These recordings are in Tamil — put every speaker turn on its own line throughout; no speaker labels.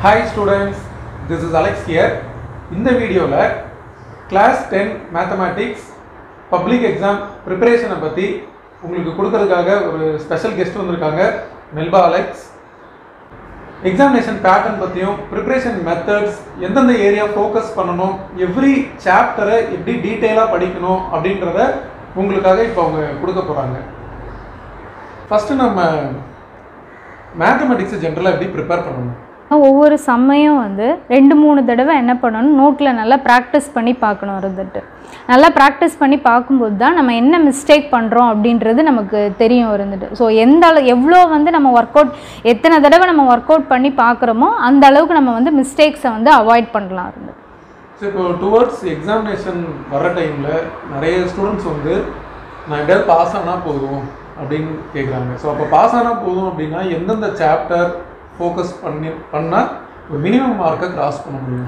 hi students this is Alex here இந்த வீடியோவில் class ten mathematics public exam ப்ரிப்பரேஷனை பற்றி உங்களுக்கு கொடுக்கறதுக்காக ஒரு ஸ்பெஷல் கெஸ்ட் வந்திருக்காங்க மெல்பா அலெக்ஸ் எக்ஸாமினேஷன் பேட்டர்ன் பற்றியும் ப்ரிப்பரேஷன் மெத்தட்ஸ் எந்தெந்த ஏரியா ஃபோக்கஸ் பண்ணணும் எவ்ரி சாப்டரை எப்படி டீட்டெயிலாக படிக்கணும் அப்படின்றத உங்களுக்காக இப்போ அவங்க கொடுக்க போகிறாங்க ஃபஸ்ட்டு நம்ம மேத்தமெட்டிக்ஸை ஜென்ரலாக எப்படி ப்ரிப்பேர் பண்ணணும்
ஒவ்வொரு சம்மையும் வந்து ரெண்டு மூணு தடவை என்ன பண்ணணும் நோட்டில் நல்லா ப்ராக்டிஸ் பண்ணி பார்க்கணும் இருந்துட்டு நல்லா ப்ராக்டிஸ் பண்ணி பார்க்கும்போது தான் நம்ம என்ன மிஸ்டேக் பண்ணுறோம் அப்படின்றது நமக்கு தெரியும் இருந்துட்டு ஸோ எந்த அளவு எவ்வளோ வந்து நம்ம ஒர்க் அவுட் எத்தனை தடவை நம்ம ஒர்க் அவுட் பண்ணி பார்க்குறோமோ அந்த அளவுக்கு நம்ம வந்து மிஸ்டேக்ஸை வந்து அவாய்ட் பண்ணலாம் இருந்துட்டு
ஸோ இப்போ டுவர்ட்ஸ் எக்ஸாமினேஷன் வர டைமில் நிறைய ஸ்டூடெண்ட்ஸ் வந்து நான் எப்படியாவது பாஸ் ஆனால் போதும் அப்படின்னு கேட்குறாங்க ஸோ அப்போ பாஸ் ஆனால் போதும் அப்படின்னா எந்தெந்த சாப்டர் ஃபோக்கஸ் பண்ணி பண்ணால் ஒரு மினிமம் மார்க்கை கிராஸ் பண்ண முடியும்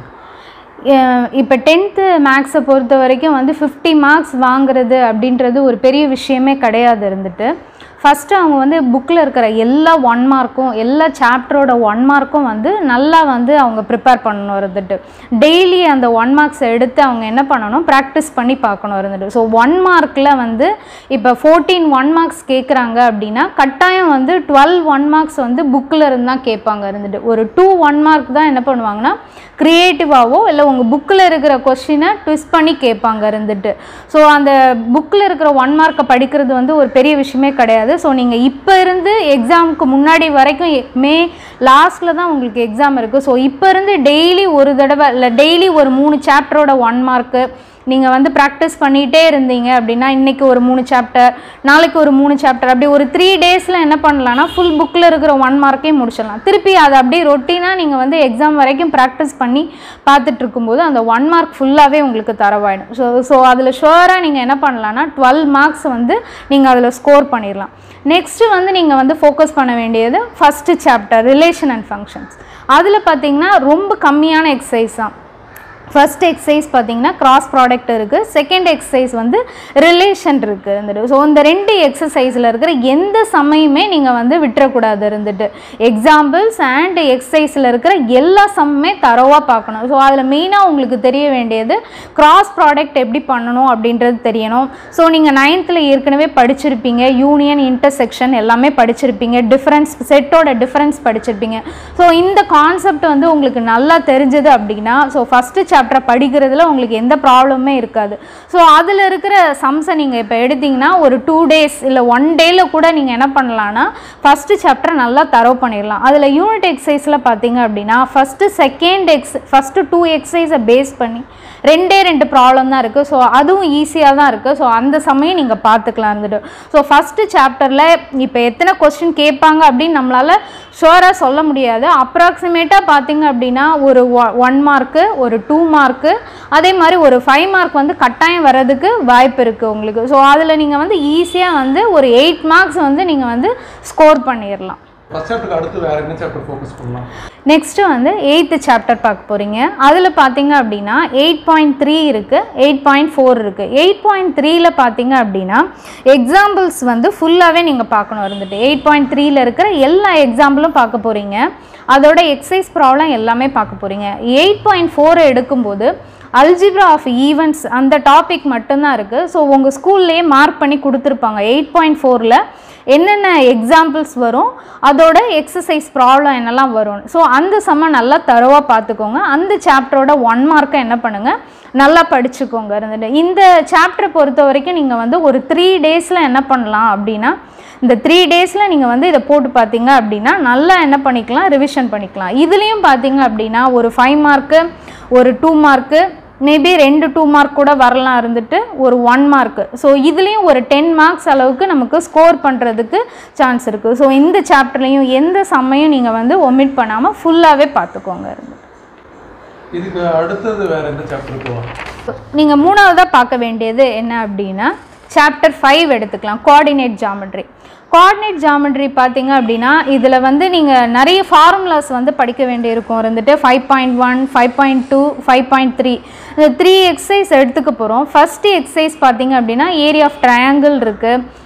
இப்போ டென்த்து மேக்ஸை பொறுத்த வரைக்கும் வந்து ஃபிஃப்டி மார்க்ஸ் வாங்குறது அப்படின்றது ஒரு பெரிய விஷயமே கிடையாது இருந்துட்டு ஃபஸ்ட்டு அவங்க வந்து புக்கில் இருக்கிற எல்லா ஒன் மார்க்கும் எல்லா சாப்டரோட ஒன் மார்க்கும் வந்து நல்லா வந்து அவங்க ப்ரிப்பேர் பண்ணணும் இருந்துட்டு டெய்லி அந்த ஒன் மார்க்ஸ் எடுத்து அவங்க என்ன பண்ணணும் ப்ராக்டிஸ் பண்ணி பார்க்கணும் இருந்துட்டு ஸோ ஒன் மார்க்கில் வந்து இப்போ ஃபோர்டீன் ஒன் மார்க்ஸ் கேட்குறாங்க அப்படின்னா கட்டாயம் வந்து டுவெல் ஒன் மார்க்ஸ் வந்து புக்கில் இருந்து தான் கேட்பாங்க இருந்துட்டு ஒரு டூ ஒன் மார்க் தான் என்ன பண்ணுவாங்கன்னா க்ரியேட்டிவாவோ இல்லை உங்கள் புக்கில் இருக்கிற கொஷினை ட்விஸ்ட் பண்ணி கேட்பாங்க இருந்துட்டு ஸோ அந்த புக்கில் இருக்கிற ஒன் மார்க்கை படிக்கிறது வந்து ஒரு பெரிய விஷயமே கிடையாது ஸோ நீங்கள் இப்போ இருந்து எக்ஸாமுக்கு முன்னாடி வரைக்கும் எ- மே லாஸ்ட்டில் தான் உங்களுக்கு எக்ஸாம் இருக்குது ஸோ இப்போ இருந்து டெய்லி ஒரு தடவை இல்லை டெய்லி ஒரு மூணு சாப்டரோட ஒன் மார்க்கு நீங்கள் வந்து ப்ராக்டிஸ் பண்ணிகிட்டே இருந்தீங்க அப்படின்னா இன்றைக்கி ஒரு மூணு சாப்டர் நாளைக்கு ஒரு மூணு சாப்டர் அப்படி ஒரு த்ரீ டேஸில் என்ன பண்ணலாம்னா ஃபுல் புக்கில் இருக்கிற ஒன் மார்க்கையும் முடிச்சிடலாம் திருப்பி அதை அப்படியே ரொட்டீனாக நீங்கள் வந்து எக்ஸாம் வரைக்கும் ப்ராக்டிஸ் பண்ணி பார்த்துட்டு இருக்கும்போது அந்த ஒன் மார்க் ஃபுல்லாகவே உங்களுக்கு தரவாயிடும் ஸோ ஸோ அதில் ஷுவராக நீங்கள் என்ன பண்ணலாம்னா டுவெல் மார்க்ஸ் வந்து நீங்கள் அதில் ஸ்கோர் பண்ணிடலாம் நெக்ஸ்ட்டு வந்து நீங்கள் வந்து ஃபோக்கஸ் பண்ண வேண்டியது first chapter relation and functions அதில் பார்த்தீங்கன்னா ரொம்ப கம்மியான எக்ஸசைஸ் தான் ஃபர்ஸ்ட் எக்ஸசைஸ் பார்த்தீங்கன்னா கிராஸ் ப்ராடக்ட் இருக்குது செகண்ட் எக்ஸசைஸ் வந்து ரிலேஷன் இருக்குது இருந்துட்டு ஸோ இந்த ரெண்டு எக்ஸசைஸில் இருக்கிற எந்த சம்மையுமே நீங்கள் வந்து விட்டுறக்கூடாது இருந்துட்டு எக்ஸாம்பிள்ஸ் அண்ட் எக்ஸசைஸில் இருக்கிற எல்லா சம்மே தரவாக பார்க்கணும் ஸோ அதில் மெயினாக உங்களுக்கு தெரிய வேண்டியது கிராஸ் ப்ராடக்ட் எப்படி பண்ணணும் அப்படின்றது தெரியணும் ஸோ நீங்கள் நைன்த்தில் ஏற்கனவே படிச்சிருப்பீங்க யூனியன் இன்டர்செக்ஷன் எல்லாமே படிச்சிருப்பீங்க டிஃப்ரென்ஸ் செட்டோட டிஃப்ரென்ஸ் படிச்சிருப்பீங்க ஸோ இந்த கான்செப்ட் வந்து உங்களுக்கு நல்லா தெரிஞ்சது அப்படின்னா ஸோ ஃபஸ்ட்டு சாப்டரை படிக்கிறதுல உங்களுக்கு எந்த ப்ராப்ளமே இருக்காது ஸோ அதில் இருக்கிற சம்ஸை நீங்கள் இப்போ எடுத்தீங்கன்னா ஒரு டூ டேஸ் இல்லை ஒன் டேயில் கூட நீங்கள் என்ன பண்ணலான்னா ஃபஸ்ட்டு சாப்டரை நல்லா தரவு பண்ணிடலாம் அதில் யூனிட் எக்ஸசைஸில் பார்த்தீங்க அப்படின்னா first second ex first two எக்ஸசைஸை பேஸ் பண்ணி ரெண்டே ரெண்டு ப்ராப்ளம் தான் இருக்குது ஸோ அதுவும் ஈஸியாக தான் இருக்குது ஸோ அந்த சமயம் நீங்கள் பார்த்துக்கலாம் இருந்துட்டு ஸோ ஃபஸ்ட்டு சாப்டரில் இப்போ எத்தனை கொஸ்டின் கேட்பாங்க அப்படின்னு நம்மளால் ஷுவராக சொல்ல முடியாது அப்ராக்சிமேட்டாக பார்த்தீங்க அப்படின்னா ஒரு ஒன் மார்க்கு ஒரு டூ மார்க்கு அதே மாதிரி ஒரு ஃபைவ் மார்க் வந்து கட்டாயம் வர்றதுக்கு வாய்ப்பு இருக்குது உங்களுக்கு ஸோ அதில் நீங்கள் வந்து ஈஸியாக வந்து ஒரு எயிட் மார்க்ஸ் வந்து நீங்கள் வந்து ஸ்கோர் பண்ணிடலாம்
ஃபஸ்ட் சாப்டருக்கு அடுத்து வேறு என்ன சாப்டர் ஃபோக்கஸ் பண்ணலாம்
நெக்ஸ்ட்டு வந்து எயித்து சாப்டர் பார்க்க போகிறீங்க அதில் பார்த்தீங்க அப்படின்னா எயிட் பாயிண்ட் த்ரீ இருக்குது எயிட் பாயிண்ட் ஃபோர் இருக்குது எயிட் பாயிண்ட் த்ரீல பார்த்தீங்க அப்படின்னா எக்ஸாம்பிள்ஸ் வந்து ஃபுல்லாகவே நீங்கள் பார்க்கணும் இருந்துட்டு எயிட் பாயிண்ட் த்ரீல இருக்கிற எல்லா எக்ஸாம்பிளும் பார்க்க போகிறீங்க அதோட எக்ஸசைஸ் ப்ராப்ளம் எல்லாமே பார்க்க போகிறீங்க எயிட் பாயிண்ட் ஃபோரை எடுக்கும்போது அல்ஜிப்ரா ஆஃப் ஈவெண்ட்ஸ் அந்த டாபிக் மட்டும்தான் இருக்குது ஸோ உங்கள் ஸ்கூல்லேயே மார்க் பண்ணி கொடுத்துருப்பாங்க எயிட் பாயிண்ட் ஃபோரில் என்னென்ன எக்ஸாம்பிள்ஸ் வரும் அதோட எக்ஸசைஸ் ப்ராப்ளம் என்னெல்லாம் வரும் ஸோ அந்த செம்ம நல்லா தரவாக பார்த்துக்கோங்க அந்த சாப்டரோட ஒன் மார்க்கை என்ன பண்ணுங்கள் நல்லா படிச்சுக்கோங்க இருந்துட்டு இந்த சாப்டரை பொறுத்த வரைக்கும் நீங்கள் வந்து ஒரு த்ரீ டேஸில் என்ன பண்ணலாம் அப்படின்னா இந்த த்ரீ டேஸில் நீங்கள் வந்து இதை போட்டு பார்த்தீங்க அப்படின்னா நல்லா என்ன பண்ணிக்கலாம் ரிவிஷன் பண்ணிக்கலாம் இதுலேயும் பார்த்தீங்க அப்படின்னா ஒரு ஃபைவ் மார்க்கு ஒரு டூ மார்க்கு மேபி ரெண்டு டூ மார்க் கூட வரலாம் இருந்துட்டு ஒரு ஒன் மார்க்கு ஸோ இதுலேயும் ஒரு டென் மார்க்ஸ் அளவுக்கு நமக்கு ஸ்கோர் பண்ணுறதுக்கு சான்ஸ் இருக்குது ஸோ இந்த சாப்டர்லேயும் எந்த சம்மையும் நீங்கள் வந்து ஒமிட் பண்ணாமல் ஃபுல்லாகவே பார்த்துக்கோங்க இருந்து
இதுக்கு அடுத்தது வேறு எந்த சாப்டர் போகலாம்
நீங்கள் மூணாவதாக பார்க்க வேண்டியது என்ன அப்படின்னா சாப்டர் ஃபைவ் எடுத்துக்கலாம் கோஆர்டினேட் ஜாமெட்ரி கோஆர்டினேட் ஜாமெட்ரி பார்த்தீங்க அப்படின்னா இதில் வந்து நீங்கள் நிறைய ஃபார்முலாஸ் வந்து படிக்க வேண்டியிருக்கும் இருந்துட்டு five point one five point two five point three இந்த த்ரீ எக்ஸசைஸ் எடுத்துக்க போகிறோம் ஃபஸ்ட்டு எக்ஸசைஸ் பார்த்தீங்க அப்படின்னா ஏரியா ஆஃப் ட்ரையாங்கிள் இருக்குது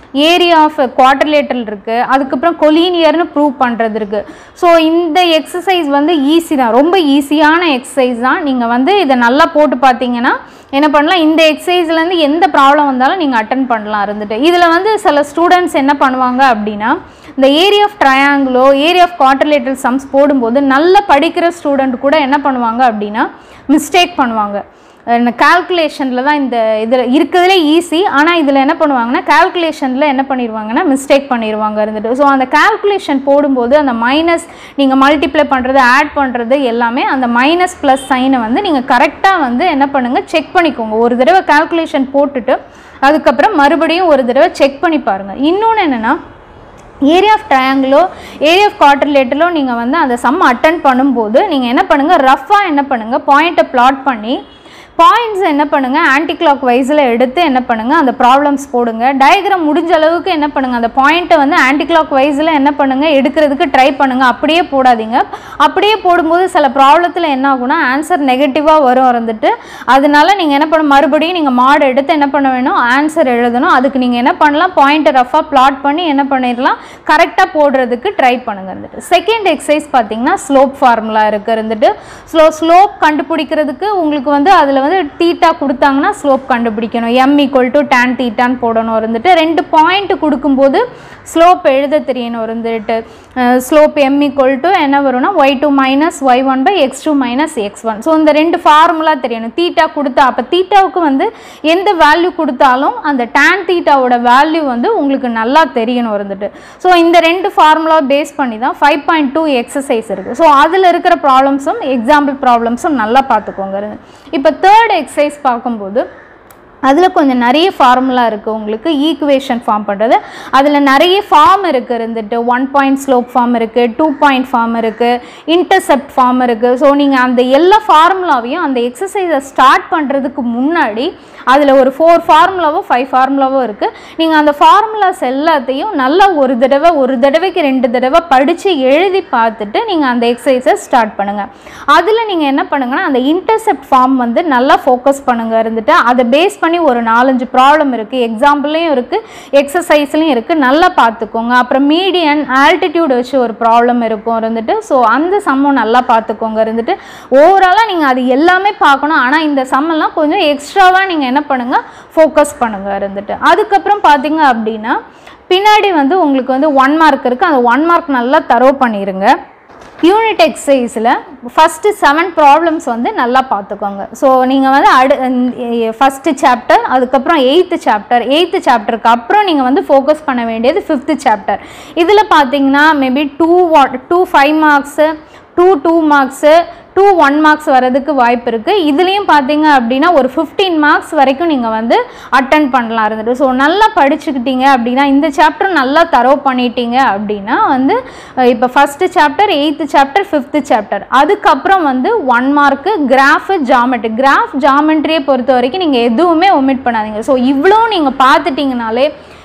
ஏரியா ஆஃப் குவார்டர்லேட்டரல் இருக்குது அதுக்கப்புறம் கொலீனியர்னு ப்ரூவ் பண்ணுறது இருக்குது ஸோ இந்த எக்ஸசைஸ் வந்து ஈஸி தான் ரொம்ப ஈஸியான எக்ஸசைஸ் தான் நீங்கள் வந்து இதை நல்லா போட்டு பார்த்தீங்கன்னா என்ன பண்ணலாம் இந்த எக்ஸசைஸ்லேருந்து எந்த ப்ராப்ளம் வந்தாலும் நீங்கள் அட்டன் பண்ணலாம் இருந்துட்டு இதில் வந்து சில ஸ்டூடெண்ட்ஸ் என்ன பண்ணுவாங்க அப்படின்னா இந்த ஏரியா ஆஃப் ட்ரையாங்கிளோ ஏரியா ஆஃப் குவார்டர்லேட்டல் சம்ஸ் போடும்போது நல்ல படிக்கிற ஸ்டூடெண்ட் கூட என்ன பண்ணுவாங்க அப்படின்னா மிஸ்டேக் பண்ணுவாங்க கால்குலேஷனில் தான் இந்த இதில் இருக்கிறதுலே ஈஸி ஆனால் இதில் என்ன பண்ணுவாங்கன்னா கால்குலேஷனில் என்ன பண்ணிடுவாங்கன்னா மிஸ்டேக் பண்ணிடுவாங்க இருந்துட்டு ஸோ அந்த கால்குலேஷன் போடும்போது அந்த மைனஸ் நீங்கள் மல்டிப்ளை பண்ணுறது ஆட் பண்ணுறது எல்லாமே அந்த மைனஸ் ப்ளஸ் சைனை வந்து நீங்கள் கரெக்டாக வந்து என்ன பண்ணுங்கள் செக் பண்ணிக்கோங்க ஒரு தடவை கால்குலேஷன் போட்டுட்டு அதுக்கப்புறம் மறுபடியும் ஒரு தடவை செக் பண்ணி பாருங்கள் இன்னொன்று என்னென்னா ஏரியா ஆஃப் ட்ரையாங்கிளோ ஏரியா ஆஃப் குவார்டர்லேட்டரோ நீங்கள் வந்து அந்த சம் அட்டன் பண்ணும்போது நீங்கள் என்ன பண்ணுங்கள் ரஃப்பாக என்ன பண்ணுங்கள் பாயிண்ட்டை பிளாட் பண்ணி பாயிண்ட்ஸ் என்ன பண்ணுங்கள் ஆன்டி கிளாக் வைஸில் எடுத்து என்ன பண்ணுங்கள் அந்த ப்ராப்ளம்ஸ் போடுங்க டயக்ராம் முடிஞ்ச அளவுக்கு என்ன பண்ணுங்கள் அந்த பாயிண்ட்டை வந்து ஆன்டி கிளாக் வைஸில் என்ன பண்ணுங்கள் எடுக்கிறதுக்கு ட்ரை பண்ணுங்கள் அப்படியே போடாதீங்க அப்படியே போடும்போது சில ப்ராப்ளத்தில் என்ன ஆகும்னா ஆன்சர் நெகட்டிவாக வரும் வந்துட்டு அதனால நீங்கள் என்ன பண்ண மறுபடியும் நீங்கள் மாடு எடுத்து என்ன பண்ண வேணும் ஆன்சர் எழுதணும் அதுக்கு நீங்கள் என்ன பண்ணலாம் பாயிண்ட்டை ரஃபாக பிளாட் பண்ணி என்ன பண்ணிடலாம் கரெக்டாக போடுறதுக்கு ட்ரை பண்ணுங்க இருந்துட்டு செகண்ட் எக்ஸசைஸ் பார்த்தீங்கன்னா ஸ்லோப் ஃபார்முலா இருக்கு இருந்துட்டு ஸ்லோ ஸ்லோப் கண்டுபிடிக்கிறதுக்கு உங்களுக்கு வந்து அதில் வந்து தீட்டா கொடுத்தாங்கன்னா ஸ்லோப் கண்டுபிடிக்கணும் எம் ஈக்குவல் டு டேன் தீட்டான்னு போடணும் இருந்துட்டு ரெண்டு பாயிண்ட் கொடுக்கும்போது ஸ்லோப் எழுத தெரியணும் இருந்துட்டு ஸ்லோப் எம் ஈக்குவல் டு என்ன வரும்னா y two minus y one by x two minus x one so இந்த ரெண்டு ஃபார்முலா தெரியணும் தீட்டா கொடுத்தா அப்போ தீட்டாவுக்கு வந்து எந்த வேல்யூ கொடுத்தாலும் அந்த டேன் தீட்டாவோட வேல்யூ வந்து உங்களுக்கு நல்லா தெரியணும் இருந்துட்டு ஸோ இந்த ரெண்டு ஃபார்முலா பேஸ் பண்ணி தான் ஃபைவ் பாயிண்ட் டூ எக்ஸசைஸ் இருக்குது ஸோ அதில் இருக்கிற ப்ராப்ளம்ஸும் எக்ஸாம்பிள் ப்ராப்ளம்ஸும் நல்லா பார்த்துக்கோங்க இப்போ தேர்ட் எக்ஸசைஸ் பார்க்கும்போது அதில் கொஞ்சம் நிறைய ஃபார்முலா இருக்குது உங்களுக்கு ஈக்குவேஷன் ஃபார்ம் பண்ணுறது அதில் நிறைய ஃபார்ம் இருக்குது இருந்துட்டு ஒன் பாயிண்ட் ஸ்லோப் ஃபார்ம் இருக்குது டூ பாயிண்ட் ஃபார்ம் இருக்குது இன்டர்செப்ட் ஃபார்ம் இருக்குது ஸோ நீங்கள் அந்த எல்லா ஃபார்முலாவையும் அந்த எக்ஸசைஸை ஸ்டார்ட் பண்ணுறதுக்கு முன்னாடி அதில் ஒரு ஃபோர் ஃபார்முலாவோ ஃபைவ் ஃபார்முலாவோ இருக்குது நீங்கள் அந்த ஃபார்முலாஸ் எல்லாத்தையும் நல்லா ஒரு தடவை ஒரு தடவைக்கு ரெண்டு தடவை படித்து எழுதி பார்த்துட்டு நீங்கள் அந்த எக்ஸசைஸை ஸ்டார்ட் பண்ணுங்கள் அதில் நீங்கள் என்ன பண்ணுங்கன்னா அந்த இன்டர்செப்ட் ஃபார்ம் வந்து நல்லா ஃபோக்கஸ் பண்ணுங்க இருந்துட்டு அதை பேஸ் பண்ணி ஒரு நாலஞ்சு ப்ராப்ளம் இருக்குது எக்ஸாம்பிள்லையும் இருக்குது எக்ஸசைஸ்லையும் இருக்குது நல்லா பார்த்துக்கோங்க அப்புறம் மீடியன் ஆல்டிடியூட் வச்சு ஒரு ப்ராப்ளம் இருக்கும் இருந்துட்டு ஸோ அந்த சம்மும் நல்லா பார்த்துக்கோங்க இருந்துட்டு ஓவராலாக நீங்கள் அது எல்லாமே பார்க்கணும் ஆனால் இந்த சம்மெல்லாம் கொஞ்சம் எக்ஸ்ட்ராவாக நீங்கள் என்ன பண்ணுங்கள் ஃபோக்கஸ் பண்ணுங்க இருந்துட்டு அதுக்கப்புறம் பார்த்தீங்க அப்படின்னா பின்னாடி வந்து உங்களுக்கு வந்து ஒன் மார்க் இருக்குது அந்த ஒன் மார்க் நல்லா தரவு பண்ணிடுங்க யூனிட் எக்ஸசைஸில் ஃபஸ்ட்டு செவன் ப்ராப்ளம்ஸ் வந்து நல்லா பார்த்துக்கோங்க ஸோ நீங்கள் வந்து அடு ஃபஸ்ட்டு சாப்டர் அதுக்கப்புறம் எயித்து சாப்டர் எயித்து சாப்டருக்கு அப்புறம் நீங்கள் வந்து ஃபோக்கஸ் பண்ண வேண்டியது ஃபிஃப்த்து சாப்டர் இதில் பார்த்தீங்கன்னா maybe two what two five marks two two marks two one marks வரதுக்கு வாய்ப்பு இருக்குது இதுலேயும் பார்த்தீங்க அப்படின்னா ஒரு ஃபிஃப்டீன் மார்க்ஸ் வரைக்கும் நீங்கள் வந்து அட்டன் பண்ணலாம் இருந்துட்டு ஸோ நல்லா படிச்சுக்கிட்டீங்க அப்படின்னா இந்த சாப்டர் நல்லா தரவு பண்ணிட்டீங்க அப்படின்னா வந்து இப்போ first chapter eighth chapter fifth chapter அதுக்கப்புறம் வந்து one mark graph geometry graph ஜாமெட்ரியை பொறுத்த வரைக்கும் நீங்கள் எதுவுமே ஒமிட் பண்ணாதீங்க ஸோ இவ்வளோ நீங்கள் பார்த்துட்டிங்கனாலே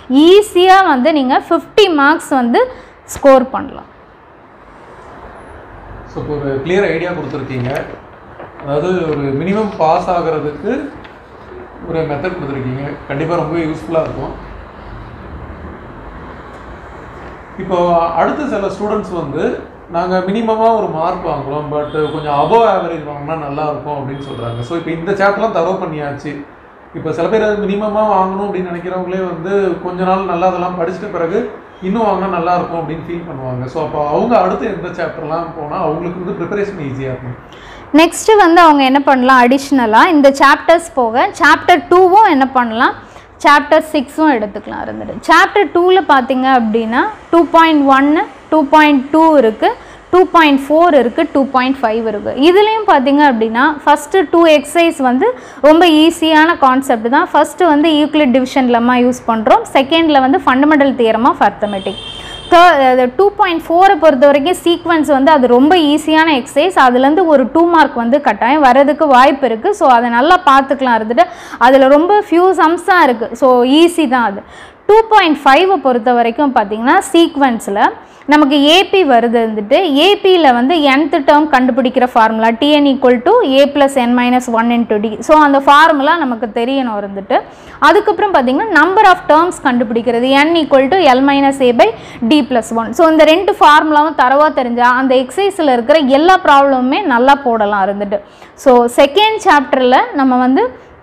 ஈஸியாக வந்து நீங்கள் ஃபிஃப்டி மார்க்ஸ் வந்து ஸ்கோர் பண்ணலாம்
ஸோ இப்போ ஒரு கிளியர் ஐடியா கொடுத்துருக்கீங்க அதாவது ஒரு மினிமம் பாஸ் ஆகிறதுக்கு ஒரு மெத்தட் கொடுத்துருக்கீங்க கண்டிப்பாக ரொம்ப யூஸ்ஃபுல்லாக இருக்கும் இப்போ அடுத்த சில ஸ்டூடெண்ட்ஸ் வந்து நாங்கள் மினிமமாக ஒரு மார்க் வாங்குறோம் பட் கொஞ்சம் அபோவ் ஆவரேஜ் வாங்கினா நல்லா இருக்கும் அப்படின்னு சொல்கிறாங்க ஸோ இப்போ இந்த சாப்டர்லாம் தரவு பண்ணியாச்சு இப்போ சில பேர் அது மினிமமாக வாங்கணும் அப்படின்னு நினைக்கிறவங்களே வந்து கொஞ்ச நாள் நல்லா அதெல்லாம் படிச்சிட்ட பிறகு இன்னும் வாங்கினா நல்லா இருக்கும் அப்படின்னு ஃபீல் பண்ணுவாங்க ஸோ அப்போ அவங்க அடுத்து எந்த சாப்டர்லாம் போனால் அவங்களுக்கு வந்து ப்ரிப்பரேஷன் ஈஸியாக இருக்கும்
நெக்ஸ்ட்டு வந்து அவங்க என்ன பண்ணலாம் அடிஷ்னலாக இந்த சாப்டர்ஸ் போக சாப்டர் டூவும் என்ன பண்ணலாம் சாப்டர் சிக்ஸும் எடுத்துக்கலாம் இருந்துட்டு சாப்டர் டூவில் பார்த்தீங்க அப்படின்னா டூ பாயிண்ட் ஒன்று டூ பாயிண்ட் டூ இருக்குது டூ பாயிண்ட் ஃபோர் இருக்குது டூ பாயிண்ட் ஃபைவ் இருக்குது இதுலேயும் பார்த்தீங்க அப்படின்னா ஃபஸ்ட்டு டூ எக்ஸசைஸ் வந்து ரொம்ப ஈஸியான கான்செப்ட் தான் ஃபஸ்ட்டு வந்து யூக்ளிட் டிவிஷன் லெம்மா யூஸ் பண்ணுறோம் செகண்டில் வந்து fundamental theorem of arithmetic two point ஃபோரை பொறுத்த வரைக்கும் சீக்வன்ஸ் வந்து அது ரொம்ப ஈஸியான எக்ஸசைஸ் அதுலேருந்து ஒரு டூ மார்க் வந்து கட்டாயம் வரதுக்கு வாய்ப்பு இருக்குது ஸோ அதை நல்லா பார்த்துக்கலாம் இருந்துட்டு அதில் ரொம்ப ஃபியூ சம்ஸ் தான் இருக்குது ஸோ ஈஸி தான் அது டூ பாயிண்ட் ஃபைவை பொறுத்த வரைக்கும் பார்த்தீங்கன்னா சீக்வன்ஸில் நமக்கு ஏபி வருது வந்துட்டு ஏபியில் வந்து nth டேர்ம் கண்டுபிடிக்கிற formula t n equal to a plus n minus one into d so அந்த ஃபார்முலா நமக்கு தெரியணும் இருந்துட்டு அதுக்கப்புறம் பார்த்தீங்கன்னா நம்பர் ஆஃப் டேர்ம்ஸ் கண்டுபிடிக்கிறது n equal to l minus a by d plus one so இந்த ரெண்டு ஃபார்முலாவும் தரவா தெரிஞ்சால் அந்த எக்ஸசைஸில் இருக்கிற எல்லா ப்ராப்ளமுமே நல்லா போடலாம் இருந்துட்டு ஸோ செகண்ட் சாப்டரில் நம்ம வந்து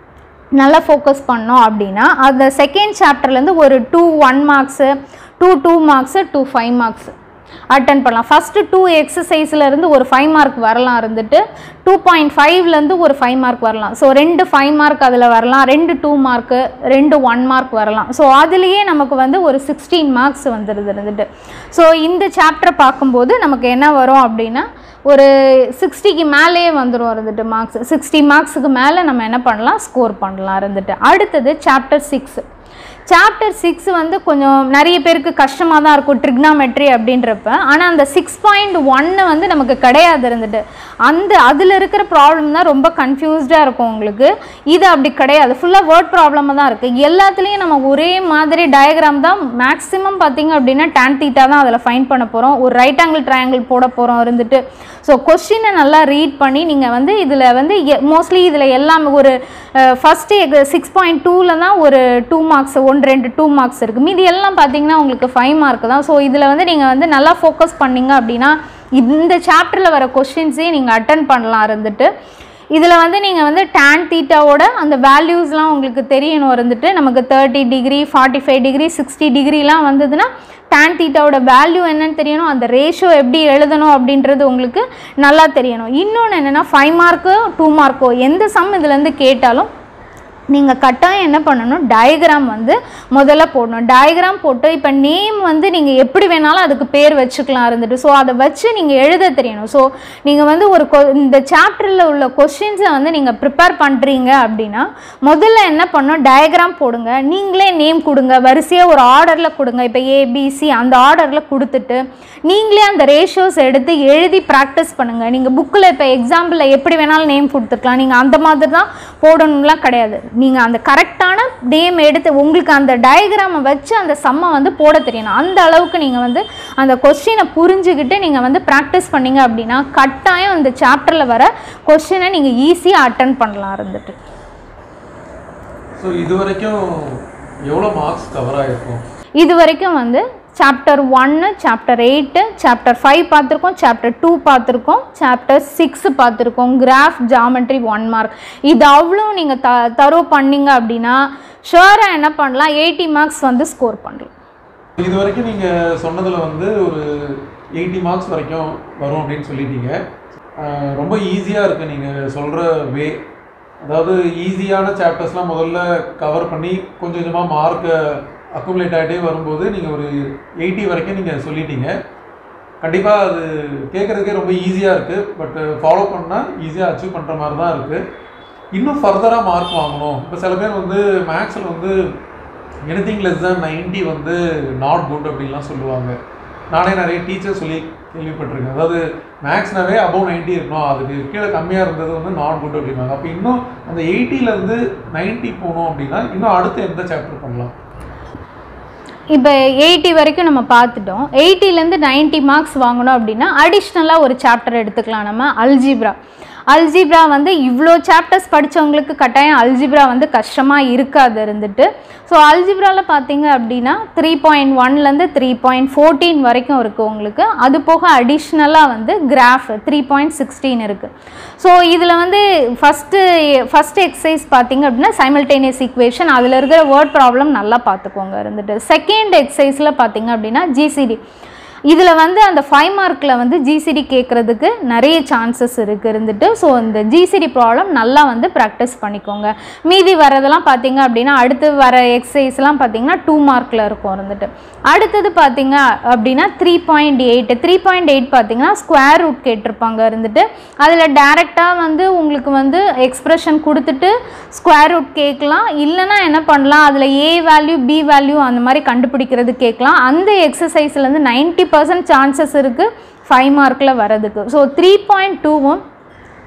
நல்லா ஃபோக்கஸ் பண்ணோம் அப்படின்னா அந்த செகண்ட் சாப்டர்லேருந்து ஒரு two one marks two two marks two five marks attend பண்ணலாம் ஃபஸ்ட்டு டூ இருந்து ஒரு ஃபைவ் மார்க் வரலாம் இருந்துட்டு டூ பாயிண்ட் ஃபைவ்லேருந்து ஒரு ஃபைவ் மார்க் வரலாம் ஸோ ரெண்டு ஃபைவ் மார்க் அதில் வரலாம் ரெண்டு டூ மார்க்கு ரெண்டு ஒன் மார்க் வரலாம் ஸோ அதுலேயே நமக்கு வந்து ஒரு சிக்ஸ்டீன் மார்க்ஸ் வந்துடுது இருந்துட்டு ஸோ இந்த சாப்டரை பார்க்கும்போது நமக்கு என்ன வரும் அப்படின்னா ஒரு சிக்ஸ்டிக்கு மேலேயே வந்துடும் இருந்துட்டு மார்க்ஸ் சிக்ஸ்டி மார்க்ஸுக்கு மேலே நம்ம என்ன பண்ணலாம் ஸ்கோர் பண்ணலாம் இருந்துட்டு அடுத்தது சாப்டர் சிக்ஸ் சாப்டர் சிக்ஸ் வந்து கொஞ்சம் நிறைய பேருக்கு கஷ்டமாக தான் இருக்கும் ட்ரிக்னாமெட்ரி அப்படின்றப்ப ஆனால் அந்த சிக்ஸ் பாயிண்ட் ஒன்று வந்து நமக்கு கிடையாது இருந்துட்டு அந்த அதில் இருக்கிற ப்ராப்ளம் தான் ரொம்ப கன்ஃபியூஸ்டாக இருக்கும் உங்களுக்கு இது அப்படி கிடையாது ஃபுல்லாக வேர்ட் ப்ராப்ளமாக தான் இருக்குது எல்லாத்துலேயும் நம்ம ஒரே மாதிரி டயக்ராம் தான் மேக்ஸிமம் பார்த்தீங்க அப்படின்னா டேன் தீட்டா தான் அதில் ஃபைன் பண்ண போகிறோம் ஒரு ரைட் ஆங்கிள் ட்ரையாங்கிள் போட போகிறோம் இருந்துட்டு ஸோ கொஸ்டினை நல்லா ரீட் பண்ணி நீங்கள் வந்து இதில் வந்து மோஸ்ட்லி இதில் எல்லாமே ஒரு ஃபஸ்ட்டு சிக்ஸ் பாயிண்ட் டூவில் தான் ஒரு டூ மார்க்ஸ் ஒன்று ரெண்டு டூ மார்க்ஸ் இருக்குது மீதி எல்லாம் பார்த்தீங்கன்னா உங்களுக்கு ஃபைவ் மார்க் தான் ஸோ இதில் வந்து நீங்கள் வந்து நல்லா ஃபோக்கஸ் பண்ணீங்க அப்படின்னா இந்த சாப்டரில் வர கொஸ்டின்ஸே நீங்கள் அட்டன் பண்ணலாம் இருந்துட்டு இதில் வந்து நீங்கள் வந்து டேன் தீட்டாவோட அந்த வேல்யூஸ்லாம் உங்களுக்கு தெரியணும் இருந்துட்டு நமக்கு thirty degree forty five degree sixty டிகிரிலாம் வந்ததுன்னா டேன் தீட்டாவோட வேல்யூ என்னன்னு தெரியணும் அந்த ரேஷியோ எப்படி எழுதணும் அப்படின்றது உங்களுக்கு நல்லா தெரியணும் இன்னொன்று என்னென்னா ஃபைவ் மார்க்கு டூ மார்க்கோ எந்த சம் இதுலேருந்து கேட்டாலும் நீங்கள் கட்டாயம் என்ன பண்ணணும் டயக்ராம் வந்து முதல்ல போடணும் டயக்ராம் போட்டு இப்போ நேம் வந்து நீங்கள் எப்படி வேணாலும் அதுக்கு பேர் வச்சுக்கலாம் இருந்துட்டு ஸோ அதை வச்சு நீங்கள் எழுத தெரியணும் ஸோ நீங்கள் வந்து ஒரு கொ இந்த சாப்டரில் உள்ள கொஸ்டின்ஸை வந்து நீங்கள் ப்ரிப்பேர் பண்ணுறீங்க அப்படின்னா முதல்ல என்ன பண்ணணும் டயக்ராம் போடுங்க நீங்களே நேம் கொடுங்க வரிசையாக ஒரு ஆர்டரில் கொடுங்க இப்போ ஏபிசி அந்த ஆர்டரில் கொடுத்துட்டு நீங்களே அந்த ரேஷியோஸ் எடுத்து எழுதி ப்ராக்டிஸ் பண்ணுங்கள் நீங்கள் புக்கில் இப்போ எக்ஸாம்பிளில் எப்படி வேணாலும் நேம் கொடுத்துருக்கலாம் நீங்கள் அந்த மாதிரி தான் போடணும்லாம் கிடையாது நீங்கள் அந்த கரெக்டான நேம் எடுத்து உங்களுக்கு அந்த டயக்ராமை வச்சு அந்த சம்மை வந்து போட தெரியணும் அந்த அளவுக்கு நீங்கள் வந்து அந்த கொஸ்டினை புரிஞ்சுக்கிட்டு நீங்கள் வந்து ப்ராக்டிஸ் பண்ணீங்க அப்படின்னா கட்டாயம் இந்த சாப்டரில் வர கொஸ்டினை நீங்கள் ஈஸியாக அட்டன் பண்ணலாம் இருந்துட்டு
ஸோ இது வரைக்கும் எவ்வளோ மார்க்ஸ் கவர் ஆகிருக்கும்
இது வரைக்கும் வந்து சாப்டர் ஒன்று சாப்டர் எயிட்டு சாப்டர் ஃபைவ் பார்த்துருக்கோம் சாப்டர் டூ பார்த்துருக்கோம் சாப்டர் சிக்ஸ் பார்த்துருக்கோம் கிராஃப் ஜாமெட்ரி ஒன் மார்க் இது அவ்வளோ நீங்கள் த தரோ பண்ணீங்க அப்படின்னா ஷுவராக என்ன பண்ணலாம் எயிட்டி மார்க்ஸ் வந்து ஸ்கோர் பண்ணலாம்
இது வரைக்கும் நீங்கள் சொன்னதில் வந்து ஒரு எயிட்டி மார்க்ஸ் வரைக்கும் வரும் அப்படின்னு சொல்லிட்டீங்க ஆஹ் ரொம்ப ஈஸியாக இருக்குது நீங்கள் சொல்கிற வே அதாவது ஈஸியான சாப்டர்ஸ்லாம் முதல்ல கவர் பண்ணி கொஞ்சம் கொஞ்சமாக மார்க்கை அக்குமுலேட் ஆகிட்டே வரும்போது நீங்கள் ஒரு எயிட்டி வரைக்கும் நீங்கள் சொல்லிட்டீங்க கண்டிப்பாக அது கேட்குறதுக்கே ரொம்ப ஈஸியாக இருக்குது பட் ஃபாலோ பண்ணால் ஈஸியாக அச்சீவ் பண்ணுற மாதிரி தான் இருக்குது இன்னும் ஃபர்தராக மார்க் வாங்கணும் இப்போ சில பேர் வந்து மேக்ஸில் வந்து எனிதிங் லெஸ் than 90 வந்து நாட் குட் அப்படின்லாம் சொல்லுவாங்க நானே நிறைய டீச்சர் சொல்லி கேள்விப்பட்டிருக்கேன் அதாவது மேக்ஸ்னாவே அபவ் 90 இருக்கணும் அதுக்கு கீழே கம்மியாக இருந்தது வந்து நாட் குட் அப்படிம்பாங்க அப்போ இன்னும் அந்த 80 ல இருந்து 90 போகணும் அப்படின்னா இன்னும் அடுத்து எந்த சாப்டர் பண்ணலாம்
இப்போ எயிட்டி வரைக்கும் நம்ம பார்த்துட்டோம் எயிட்டிலேருந்து 90 மார்க்ஸ் வாங்கணும் அப்படின்னா அடிஷ்னலாக ஒரு சாப்டர் எடுத்துக்கலாம் நம்ம அல்ஜிப்ரா அல்ஜிப்ரா வந்து இவ்வளோ சாப்டர்ஸ் படித்தவங்களுக்கு கட்டாயம் அல்ஜிப்ரா வந்து கஷ்டமாக இருக்காது இருந்துட்டு ஸோ அல்ஜிப்ராவில் பார்த்தீங்க அப்படின்னா த்ரீ பாயிண்ட் ஒன்லேருந்து த்ரீ பாயிண்ட் ஃபோர்டீன் வரைக்கும் இருக்குது உங்களுக்கு அது போக அடிஷ்னலாக வந்து கிராஃப் த்ரீ பாயிண்ட் சிக்ஸ்டீன் இருக்குது ஸோ இதில் வந்து ஃபஸ்ட்டு ஃபஸ்ட்டு எக்ஸசைஸ் பார்த்தீங்க அப்படின்னா சைமல்டேனியஸ் ஈக்குவேஷன் அதில் இருக்கிற வேர்ட் ப்ராப்ளம் நல்லா பார்த்துக்கோங்க இருந்துட்டு செகண்ட் எக்ஸசைஸில் பார்த்தீங்க அப்படின்னா ஜிசிடி இதில் வந்து அந்த ஃபைவ் மார்க்கில் வந்து ஜிசிடி கேட்குறதுக்கு நிறைய சான்சஸ் இருக்குது இருந்துட்டு ஸோ இந்த ஜிசிடி ப்ராப்ளம் நல்லா வந்து ப்ராக்டிஸ் பண்ணிக்கோங்க மீதி வரதெல்லாம் பார்த்தீங்க அப்படின்னா அடுத்து வர எக்ஸசைஸ்லாம் பார்த்தீங்கன்னா டூ மார்க்கில் இருக்கும் இருந்துட்டு அடுத்தது பார்த்தீங்க அப்படின்னா three point eight three point eight பார்த்தீங்கன்னா ஸ்கொயர் ரூட் கேட்டிருப்பாங்க இருந்துட்டு அதில் டேரெக்டாக வந்து உங்களுக்கு வந்து எக்ஸ்ப்ரெஷன் கொடுத்துட்டு ஸ்கொயர் ரூட் கேட்கலாம் இல்லைன்னா என்ன பண்ணலாம் அதில் ஏ வேல்யூ பி வேல்யூ அந்த மாதிரி கண்டுபிடிக்கிறது கேட்கலாம் அந்த எக்ஸசைஸ்லேருந்து நைன்ட்டி பர்சன்ட் சான்சஸ் இருக்குது ஃபைவ் மார்க்கில் வரதுக்கு ஸோ த்ரீ பாயிண்ட் டூவும்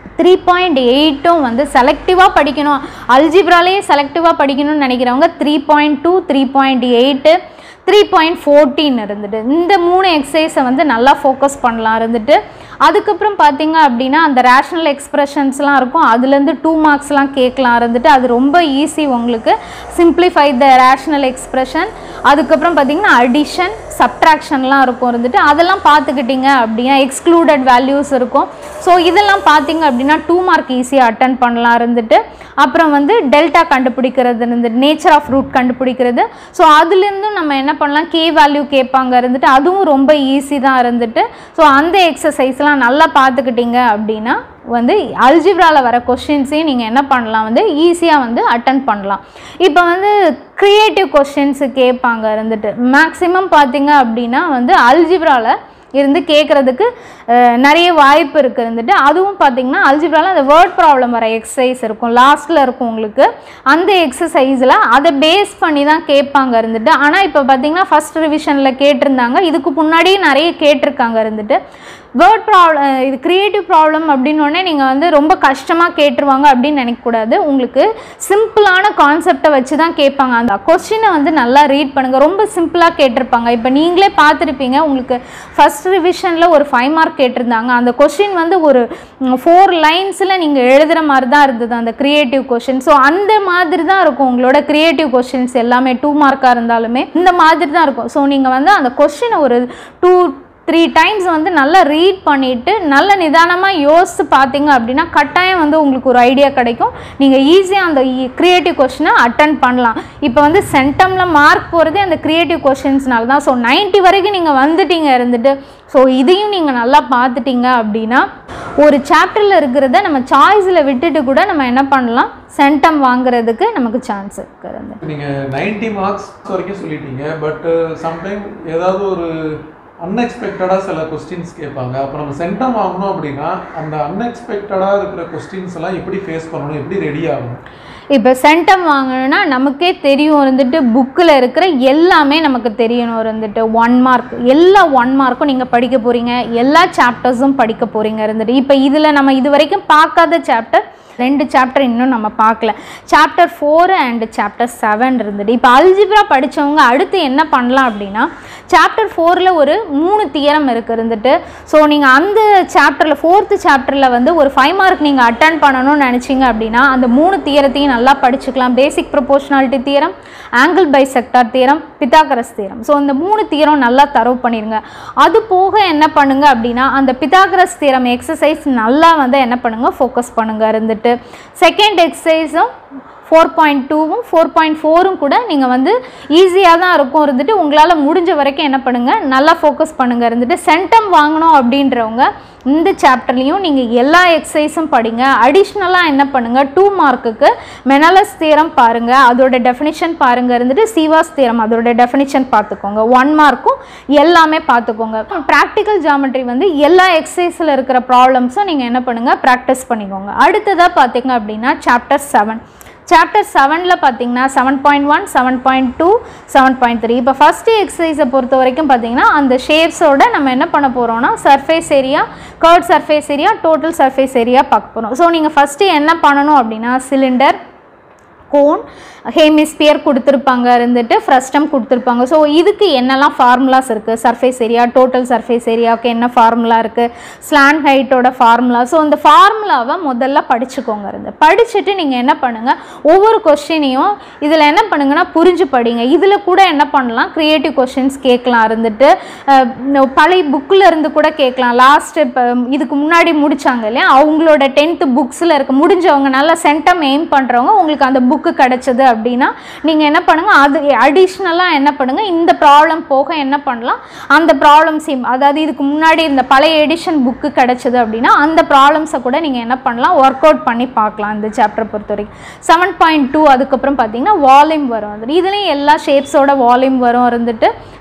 த்ரீ பாயிண்ட் எயிட்டும் வந்து செலக்டிவாக படிக்கணும் அல்ஜிப்ராலேயே செலக்டிவாக படிக்கணும்னு நினைக்கிறவங்க three point two three point eight three point fourteen இருந்துட்டு இந்த மூணு எக்ஸசைஸை வந்து நல்லா ஃபோக்கஸ் பண்ணலாம் இருந்துட்டு அதுக்கப்புறம் பார்த்தீங்க அப்படின்னா அந்த ரேஷனல் எக்ஸ்பிரஷன்ஸ்லாம் இருக்கும் அதுலேருந்து டூ மார்க்ஸ்லாம் கேட்கலாம் இருந்துட்டு அது ரொம்ப ஈஸி உங்களுக்கு சிம்பிளிஃபை த ரேஷனல் எக்ஸ்பிரஷன் அதுக்கப்புறம் பார்த்தீங்கன்னா அடிஷன் சப்ட்ராக்ஷன்லாம் இருக்கும் இருந்துட்டு அதெல்லாம் பார்த்துக்கிட்டிங்க அப்படின்னா எக்ஸ்க்ளூடட் வேல்யூஸ் இருக்கும் ஸோ இதெல்லாம் பார்த்தீங்க அப்படின்னா டூ மார்க் ஈஸியாக அட்டன் பண்ணலாம் இருந்துட்டு அப்புறம் வந்து டெல்டா கண்டுபிடிக்கிறது இருந்துட்டு நேச்சர் ஆஃப் ரூட் கண்டுபிடிக்கிறது ஸோ அதுலேருந்தும் நம்ம என்ன பண்ணலாம் கே வேல்யூ கேட்பாங்க இருந்துட்டு அதுவும் ரொம்ப ஈஸி தான் இருந்துட்டு ஸோ அந்த எக்ஸசைஸ்லாம் நல்லா பார்த்துக்கிட்டிங்க அப்படின்னா வந்து அல்ஜிப்ராவில் வர கொஷின்ஸையும் நீங்கள் என்ன பண்ணலாம் வந்து ஈஸியாக வந்து அட்டன் பண்ணலாம் இப்போ வந்து க்ரியேட்டிவ் கொஷின்ஸு கேட்பாங்க இருந்துட்டு மேக்ஸிமம் பார்த்தீங்க அப்படின்னா வந்து அல்ஜிப்ராவில் இருந்து கேட்குறதுக்கு நிறைய வாய்ப்பு இருக்குது இருந்துட்டு அதுவும் பார்த்தீங்கன்னா அல்ஜிப்ராவில் அந்த வேர்ட் ப்ராப்ளம் வர எக்ஸசைஸ் இருக்கும் லாஸ்ட்டில் இருக்கும் உங்களுக்கு அந்த எக்ஸசைஸில் அதை பேஸ் பண்ணி தான் கேட்பாங்க இருந்துட்டு ஆனால் இப்போ பார்த்தீங்கன்னா ஃபஸ்ட் ரிவிஷனில் கேட்டிருந்தாங்க இதுக்கு முன்னாடியே நிறைய கேட்டிருக்காங்க இருந்துட்டு வேர்ட் ப்ராப்ளம் இது க்ரியேட்டிவ் ப்ராப்ளம் அப்படின்னோடனே நீங்கள் வந்து ரொம்ப கஷ்டமாக கேட்டுருவாங்க அப்படின்னு நினைக்கக்கூடாது உங்களுக்கு சிம்பிளான கான்செப்டை வச்சு தான் கேட்பாங்க அந்த கொஸ்டினை வந்து நல்லா ரீட் பண்ணுங்கள் ரொம்ப சிம்பிளாக கேட்டிருப்பாங்க இப்போ நீங்களே பார்த்துருப்பீங்க உங்களுக்கு ஃபஸ்ட் ரிவிஷனில் ஒரு ஃபைவ் மார்க் கேட்டிருந்தாங்க அந்த கொஸ்டின் வந்து ஒரு ஃபோர் லைன்ஸில் நீங்கள் எழுதுகிற மாதிரி தான் இருந்தது அந்த க்ரியேட்டிவ் கொஷின் ஸோ அந்த மாதிரி தான் இருக்கும் உங்களோட க்ரியேட்டிவ் கொஷின்ஸ் எல்லாமே டூ மார்க்காக இருந்தாலுமே இந்த மாதிரி தான் இருக்கும் ஸோ நீங்கள் வந்து அந்த கொஷினை ஒரு டூ த்ரீ டைம்ஸ் வந்து நல்லா ரீட் பண்ணிவிட்டு நல்ல நிதானமாக யோசித்து பார்த்தீங்க அப்படின்னா கட்டாயம் வந்து உங்களுக்கு ஒரு ஐடியா கிடைக்கும் நீங்கள் ஈஸியாக அந்த க்ரியேட்டிவ் கொஷினை அட்டன் பண்ணலாம் இப்போ வந்து சென்டமில் மார்க் போகிறதே அந்த க்ரியேட்டிவ் கொஷின்ஸ்னால தான் ஸோ 90 வரைக்கும் நீங்கள் வந்துட்டீங்க இருந்துட்டு ஸோ இதையும் நீங்கள் நல்லா பார்த்துட்டீங்க அப்படின்னா ஒரு சாப்டரில் இருக்கிறத நம்ம சாய்ஸில் விட்டுட்டு கூட நம்ம என்ன பண்ணலாம் சென்டம் வாங்குறதுக்கு நமக்கு சான்ஸ் இருக்குது
நீங்கள் நைன்டி மார்க்ஸ் வரைக்கும் சொல்லிட்டீங்க பட் சம்டைம் ஏதாவது ஒரு அன்எக்ஸ்பெக்டடாக சில கொஸ்டின்ஸ் கேட்பாங்க அப்போ நம்ம சென்டம் வாங்கணும் அப்படின்னா அந்த அன்எக்ஸ்பெக்டடாக இருக்கிற கொஸ்டின்ஸ் எல்லாம் எப்படி ஃபேஸ் பண்ணணும் எப்படி ரெடி ஆகணும்
இப்போ சென்டம் வாங்கணும்னா நமக்கே தெரியும் இருந்துட்டு புக்கில் இருக்கிற எல்லாமே நமக்கு தெரியணும் இருந்துட்டு ஒன் மார்க் எல்லா ஒன் மார்க்கும் நீங்கள் படிக்க போகிறீங்க எல்லா சாப்டர்ஸும் படிக்க போகிறீங்க இருந்துட்டு இப்போ இதில் நம்ம இது வரைக்கும் பார்க்காத சாப்டர் ரெண்டு சாப்டர் இன்னும் நம்ம பார்க்கல chapter four and chapter seven இருந்துட்டு இப்போ அல்ஜிப்ரா படித்தவங்க அடுத்து என்ன பண்ணலாம் அப்படின்னா சாப்டர் ஃபோரில் ஒரு மூணு தியரம் இருக்குது இருந்துட்டு ஸோ நீங்கள் அந்த சாப்டரில் ஃபோர்த்து சாப்டரில் வந்து ஒரு ஃபைவ் மார்க் நீங்கள் அட்டன் பண்ணணும்னு நினச்சிங்க அப்படின்னா அந்த மூணு தியரத்தையும் நல்லா படிச்சுக்கலாம் basic proportionality theorem angle bisector theorem Pythagoras theorem so இந்த மூணு தியரம் நல்லா தரவு பண்ணிடுங்க அது போக என்ன பண்ணுங்க அப்படின்னா அந்த பித்தாகரஸ் தியரம் எக்ஸசைஸ் நல்லா வந்து என்ன பண்ணுங்க ஃபோக்கஸ் பண்ணுங்க இருந்துட்டு செகண்ட் எக்ஸசைஸும் ஃபோர் பாயிண்ட் டூவும் ஃபோர் பாயிண்ட் ஃபோரும் கூட நீங்கள் வந்து ஈஸியாக தான் இருக்கும் இருந்துட்டு உங்களால் முடிஞ்ச வரைக்கும் என்ன பண்ணுங்கள் நல்லா ஃபோக்கஸ் பண்ணுங்கள் இருந்துட்டு சென்டம் வாங்கணும் அப்படின்றவங்க இந்த சாப்டர்லேயும் நீங்கள் எல்லா எக்ஸசைஸும் படிங்க அடிஷ்னலாக என்ன பண்ணுங்கள் டூ மார்க்குக்கு மெனலஸ் தியரம் பாருங்கள் அதோட டெஃபினிஷன் பாருங்கள் இருந்துட்டு சிவாஸ் தியரம் அதோட டெஃபினிஷன் பார்த்துக்கோங்க ஒன் மார்க்கும் எல்லாமே பார்த்துக்கோங்க ப்ராக்டிக்கல் ஜாமெட்ரி வந்து எல்லா எக்ஸசைஸில் இருக்கிற ப்ராப்ளம்ஸும் நீங்கள் என்ன பண்ணுங்கள் ப்ராக்டிஸ் பண்ணிக்கோங்க அடுத்ததாக பார்த்தீங்க அப்படின்னா சாப்டர் செவன் சாப்டர் செவனில் பார்த்தீங்கன்னா seven point one seven point two seven point three இப்போ ஃபஸ்ட்டு எக்ஸசைஸை பொறுத்த வரைக்கும் பார்த்தீங்கன்னா அந்த ஷேப்ஸோட நம்ம என்ன பண்ண போகிறோம்னா surface area curved surface area total surface area பார்க்க போகிறோம் ஸோ நீங்கள் ஃபஸ்ட்டு என்ன பண்ணணும் அப்படின்னா சிலிண்டர் கோன் ஹேமிஸ்பியர் கொடுத்துருப்பாங்க இருந்துட்டு ஃப்ரஸ்டம் கொடுத்துருப்பாங்க ஸோ இதுக்கு என்னெல்லாம் ஃபார்முலாஸ் இருக்குது சர்ஃபேஸ் ஏரியா டோட்டல் சர்ஃபேஸ் ஏரியாவுக்கு என்ன ஃபார்முலா இருக்குது ஸ்லான் ஹைட்டோட ஃபார்முலா ஸோ இந்த ஃபார்முலாவை முதல்ல படிச்சுக்கோங்க இருந்து படிச்சுட்டு நீங்கள் என்ன பண்ணுங்கள் ஒவ்வொரு கொஸ்டினையும் இதில் என்ன பண்ணுங்கன்னா புரிஞ்சு படிங்க இதில் கூட என்ன பண்ணலாம் க்ரியேட்டிவ் கொஷின்ஸ் கேட்கலாம் இருந்துட்டு அஹ், இந்த பழைய புக்கில் இருந்து கூட கேட்கலாம் லாஸ்ட் இப்போ இதுக்கு முன்னாடி முடிச்சாங்க இல்லையா அவங்களோட டென்த்து புக்ஸில் இருக்க முடிஞ்சவங்க நல்லா சென்டம் எய்ம் பண்ணுறவங்க உங்களுக்கு அந்த புக்கு கிடச்சிது அப்படின்னா நீங்கள் என்ன பண்ணுங்கள் அது அடிஷ்னலாக என்ன பண்ணுங்கள் இந்த ப்ராப்ளம் போக என்ன பண்ணலாம் அந்த ப்ராப்ளம்ஸையும் அதாவது இதுக்கு முன்னாடி இந்த பழைய எடிஷன் புக்கு கிடச்சிது அப்படின்னா அந்த ப்ராப்ளம்ஸை கூட நீங்கள் என்ன பண்ணலாம் ஒர்க் அவுட் பண்ணி பார்க்கலாம் இந்த சாப்டரை பொறுத்த வரைக்கும் செவன் பாயிண்ட் டூ அதுக்கப்புறம் பார்த்தீங்கன்னா வால்யூம் வரும் அது இதுலேயும் எல்லா ஷேப்ஸோட வால்யூம் வரும் இருந்துட்டு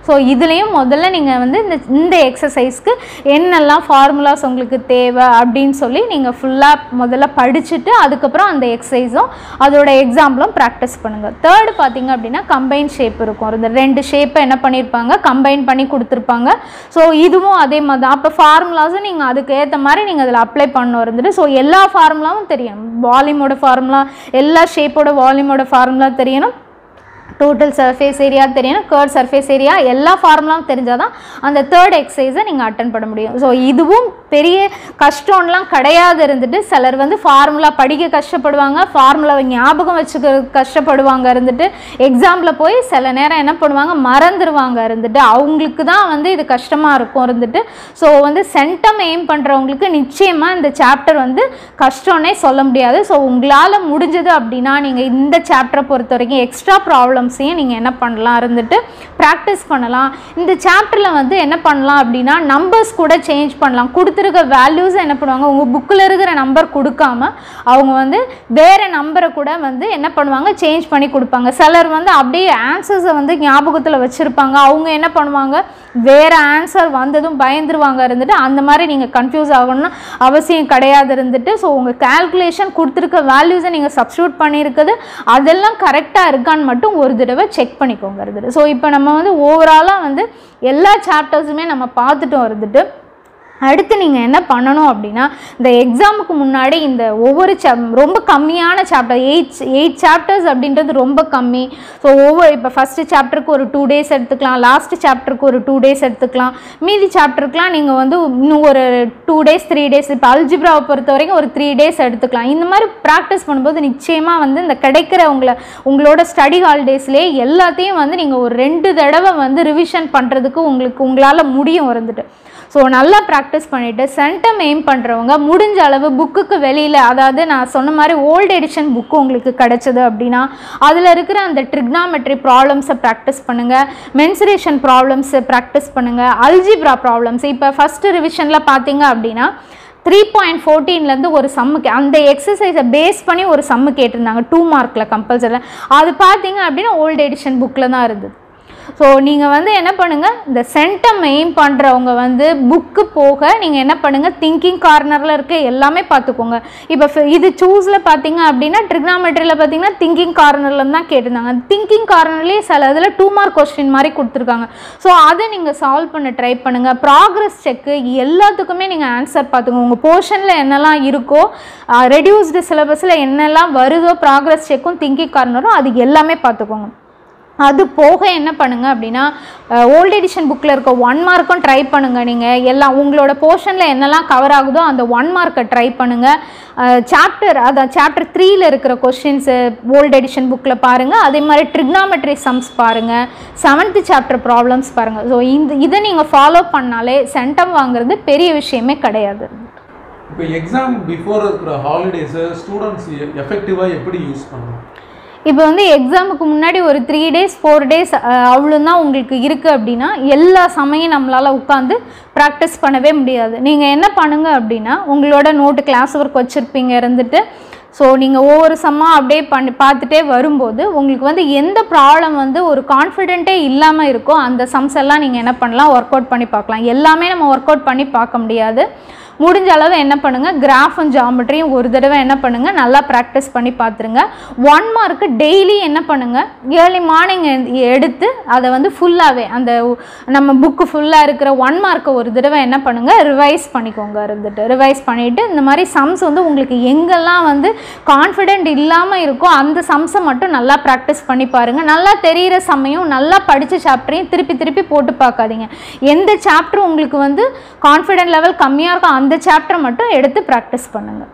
ஸோ இதுலேயும் முதல்ல நீங்கள் வந்து இந்த இந்த எக்ஸசைஸ்க்கு என்னெல்லாம் ஃபார்முலாஸ் உங்களுக்கு தேவை அப்படின்னு சொல்லி நீங்கள் ஃபுல்லாக முதல்ல படிச்சுட்டு அதுக்கப்புறம் அந்த எக்ஸசைஸும் அதோட எக்ஸாம்பிளும் ப்ராக்டிஸ் பண்ணுங்கள் தேர்டு பார்த்தீங்க அப்படின்னா கம்பைன் ஷேப் இருக்கும் இந்த ரெண்டு ஷேப்பை என்ன பண்ணியிருப்பாங்க கம்பைன் பண்ணி கொடுத்துருப்பாங்க ஸோ இதுவும் அதே மாதிரி தான் அப்போ ஃபார்முலாஸும் நீங்கள் அதுக்கு ஏற்ற மாதிரி நீங்கள் அதில் அப்ளை பண்ண இருந்துட்டு ஸோ எல்லா ஃபார்முலாவும் தெரியும் வால்யூமோட ஃபார்முலா எல்லா ஷேப்போட வால்யூமோட ஃபார்முலா தெரியணும் டோட்டல் சர்ஃபேஸ் ஏரியா தெரியணும் கேர்ட் சர்ஃபேஸ் ஏரியா எல்லா ஃபார்முலாவும் தெரிஞ்சால் தான் அந்த தேர்ட் எக்ஸசைஸை நீங்கள் அட்டன் பண்ண முடியும் ஸோ இதுவும் பெரிய கஷ்டம்லாம் கிடையாது இருந்துட்டு சிலர் வந்து ஃபார்முலா படிக்க கஷ்டப்படுவாங்க ஃபார்முலாவை ஞாபகம் வச்சுக்க கஷ்டப்படுவாங்க இருந்துட்டு எக்ஸாமில் போய் சில நேரம் என்ன பண்ணுவாங்க மறந்துடுவாங்க இருந்துட்டு அவங்களுக்கு தான் வந்து இது கஷ்டமாக இருக்கும் இருந்துட்டு ஸோ வந்து சென்டம் எய்ம் பண்ணுறவங்களுக்கு நிச்சயமாக இந்த சாப்டர் வந்து கஷ்டம்னே சொல்ல முடியாது ஸோ உங்களால் முடிஞ்சது அப்படின்னா நீங்கள் இந்த சாப்டரை பொறுத்த வரைக்கும் எக்ஸ்ட்ரா ப்ராப்ளம்ஸையும் நீங்கள் என்ன பண்ணலாம் இருந்துட்டு ப்ராக்டிஸ் பண்ணலாம் இந்த சாப்டரில் வந்து என்ன பண்ணலாம் அப்படின்னா நம்பர்ஸ் கூட சேஞ்ச் பண்ணலாம் கொடுத்துருக்க வேல்யூஸ் என்ன பண்ணுவாங்க உங்கள் புக்கில் இருக்கிற நம்பர் கொடுக்காம அவங்க வந்து வேறு நம்பரை கூட வந்து என்ன பண்ணுவாங்க சேஞ்ச் பண்ணி கொடுப்பாங்க சிலர் வந்து அப்படியே ஆன்சர்ஸை வந்து ஞாபகத்தில் வச்சுருப்பாங்க அவங்க என்ன பண்ணுவாங்க வேறு ஆன்சர் வந்ததும் பயந்துருவாங்க இருந்துட்டு அந்த மாதிரி நீங்கள் கன்ஃபியூஸ் ஆகணும்னு அவசியம் கிடையாது இருந்துட்டு ஸோ உங்கள் கால்குலேஷன் கொடுத்துருக்க வேல்யூஸை நீங்கள் சப்ஸ்டியூட் பண்ணியிருக்குது அதெல்லாம் கரெக்டாக இருக்கான்னு மட்டும் ஒரு தடவை செக் பண்ணிக்கோங்க இருந்துட்டு ஸோ இப்போ நம்ம வந்து ஓவராலாக வந்து எல்லா சாப்டர்ஸுமே நம்ம பார்த்துட்டோம் இருந்துட்டு அடுத்து நீங்கள் என்ன பண்ணணும் அப்படின்னா இந்த எக்ஸாமுக்கு முன்னாடி இந்த ஒவ்வொரு சாப் ரொம்ப கம்மியான சாப்டர் எயிட் எயிட் சாப்டர்ஸ் அப்படின்றது ரொம்ப கம்மி ஸோ ஒவ்வொரு இப்போ ஃபஸ்ட்டு சாப்டருக்கு ஒரு டூ டேஸ் எடுத்துக்கலாம் லாஸ்ட் சாப்டருக்கு ஒரு டூ டேஸ் எடுத்துக்கலாம் மீதி சாப்டருக்குலாம் நீங்கள் வந்து இன்னும் ஒரு டூ டேஸ் த்ரீ டேஸ் இப்போ அல்ஜிப்ராவை பொறுத்த வரைக்கும் ஒரு த்ரீ டேஸ் எடுத்துக்கலாம் இந்த மாதிரி ப்ராக்டிஸ் பண்ணும்போது நிச்சயமாக வந்து இந்த கிடைக்கிற உங்களை உங்களோட ஸ்டடி ஹாலிடேஸ்லேயே எல்லாத்தையும் வந்து நீங்கள் ஒரு ரெண்டு தடவை வந்து ரிவிஷன் பண்ணுறதுக்கு உங்களுக்கு உங்களால் முடியும் வந்துட்டு ஸோ நல்லா ப்ராக்டிஸ் பண்ணிவிட்டு சென்டம் எய்ம் பண்ணுறவங்க முடிஞ்ச அளவு புக்குக்கு வெளியில் அதாவது நான் சொன்ன மாதிரி ஓல்டு எடிஷன் புக்கு உங்களுக்கு கிடைச்சது அப்படின்னா அதில் இருக்கிற அந்த ட்ரிக்னாமெட்ரி ப்ராப்ளம்ஸை ப்ராக்டிஸ் பண்ணுங்கள் மென்சுரேஷன் ப்ராப்ளம்ஸை ப்ராக்டிஸ் பண்ணுங்கள் அல்ஜிப்ரா ப்ராப்ளம்ஸ் இப்போ ஃபஸ்ட்டு ரிவிஷனில் பார்த்தீங்க அப்படின்னா த்ரீ பாயிண்ட் ஃபோர்டீன்லேருந்து ஒரு சம்முக்கு அந்த எக்ஸசைஸை பேஸ் பண்ணி ஒரு சம்மு கேட்டிருந்தாங்க டூ மார்க்கில் கம்பல்சரியில் அது பார்த்தீங்க அப்படின்னா ஓல்டு எடிஷன் புக்கில் தான் இருந்தது ஸோ நீங்கள் வந்து என்ன பண்ணுங்கள் இந்த சென்டம் எய்ம் பண்ணுறவங்க வந்து புக்கு போக நீங்கள் என்ன பண்ணுங்கள் திங்கிங் கார்னரில் இருக்க எல்லாமே பார்த்துக்கோங்க இப்போ ஃப- இது சூஸில் பார்த்தீங்க அப்படின்னா ட்ரிக்னாமெட்ரியில் பார்த்தீங்கன்னா திங்கிங் கார்னரில் தான் கேட்டிருந்தாங்க திங்கிங் கார்னர்லேயே சில இதில் டூ மார்க் கொஸ்டின் மாதிரி கொடுத்துருக்காங்க ஸோ அதை நீங்கள் சால்வ் பண்ண ட்ரை பண்ணுங்கள் ப்ராக்ரஸ் செக்கு எல்லாத்துக்குமே நீங்கள் ஆன்சர் பார்த்துக்கோங்க உங்கள் போர்ஷனில் என்னெல்லாம் இருக்கோ ரெடியூஸ்டு சிலபஸில் என்னெல்லாம் வருதோ ப்ராக்ரஸ் செக்கும் திங்கிங் கார்னரும் அது எல்லாமே பார்த்துக்கோங்க அது போக என்ன பண்ணுங்க அப்படின்னா ஓல்ட் எடிஷன் புக்கில் இருக்க ஒன் மார்க்கும் ட்ரை பண்ணுங்க நீங்கள் எல்லாம் உங்களோட போர்ஷனில் என்னெல்லாம் கவர் ஆகுதோ அந்த ஒன் மார்க்கை ட்ரை பண்ணுங்க சாப்டர் அதான் சாப்டர் த்ரீல இருக்கிற கொஸ்டின்ஸு ஓல்ட் எடிஷன் புக்கில் பாருங்கள் அதே மாதிரி ட்ரிக்னாமெட்ரி சம்ஸ் பாருங்கள் செவன்த்து சாப்டர் ப்ராப்ளம்ஸ் பாருங்கள் ஸோ இந்த இதை நீங்கள் ஃபாலோ பண்ணாலே சென்டம் வாங்குறது பெரிய விஷயமே கிடையாது
இப்போ எக்ஸாம் பிஃபோர் இருக்கிற ஹாலிடேஸை ஸ்டூடெண்ட்ஸ் எஃபெக்டிவாக எப்படி யூஸ் பண்ணணும்
இப்போ வந்து எக்ஸாமுக்கு முன்னாடி ஒரு த்ரீ டேஸ் ஃபோர் டேஸ் அவ்வளோதான் உங்களுக்கு இருக்குது அப்படின்னா எல்லா சமயம் நம்மளால் உட்காந்து ப்ராக்டிஸ் பண்ணவே முடியாது நீங்கள் என்ன பண்ணுங்க அப்படின்னா உங்களோட நோட்டு கிளாஸ் ஒர்க் வச்சுருப்பீங்க இருந்துட்டு ஸோ நீங்கள் ஒவ்வொரு சம்மாக அப்படியே பண்ணி பார்த்துட்டே வரும்போது உங்களுக்கு வந்து எந்த ப்ராப்ளம் வந்து ஒரு கான்ஃபிடென்ட்டே இல்லாமல் இருக்கோ அந்த சம்ஸ் எல்லாம் நீங்கள் என்ன பண்ணலாம் ஒர்க் அவுட் பண்ணி பார்க்கலாம் எல்லாமே நம்ம ஒர்க் அவுட் பண்ணி பார்க்க முடியாது முடிஞ்ச அளவு என்ன பண்ணுங்கள் கிராஃபும் ஜாமெட்ரியும் ஒரு தடவை என்ன பண்ணுங்கள் நல்லா ப்ராக்டிஸ் பண்ணி பார்த்துருங்க ஒன் மார்க்கு டெய்லி என்ன பண்ணுங்கள் ஏர்லி மார்னிங் எடுத்து அதை வந்து ஃபுல்லாகவே அந்த நம்ம புக்கு ஃபுல்லாக இருக்கிற ஒன் மார்க்கை ஒரு தடவை என்ன பண்ணுங்கள் ரிவைஸ் பண்ணிக்கோங்க இருந்துட்டு ரிவைஸ் பண்ணிவிட்டு இந்த மாதிரி சம்ஸ் வந்து உங்களுக்கு எங்கெல்லாம் வந்து கான்ஃபிடென்ட் இல்லாமல் இருக்கோ அந்த சம்ஸை மட்டும் நல்லா ப்ராக்டிஸ் பண்ணி பாருங்கள் நல்லா தெரிகிற சமயம் நல்லா படித்த சாப்டரையும் திருப்பி திருப்பி போட்டு பார்க்காதீங்க எந்த சாப்டர் உங்களுக்கு வந்து கான்ஃபிடென்ட் லெவல் கம்மியாக இருக்கோ அந்த சாப்டர் மட்டும் எடுத்து ப்ராக்டிஸ் பண்ணுங்கள்